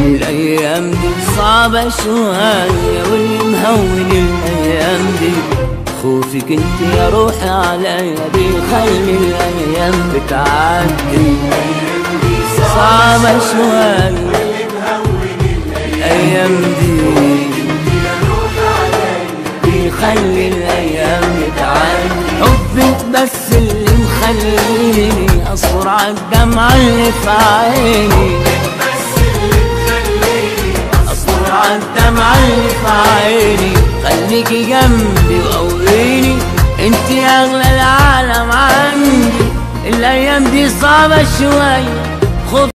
الايام دي صعبة شوية واللي مهون الايام دي خوفك انت يا روحي عليا بيخلي الايام بتعدي صعبة شوية الايام دي بيخلي الايام بتعدي حبك بس اللي مخليني اصبر على الدمعة اللي في عيني اصبر على الدمعة اللي في عيني خليكي جنبي وقويني انت اغلى العالم عندي الايام دي صعبة شوية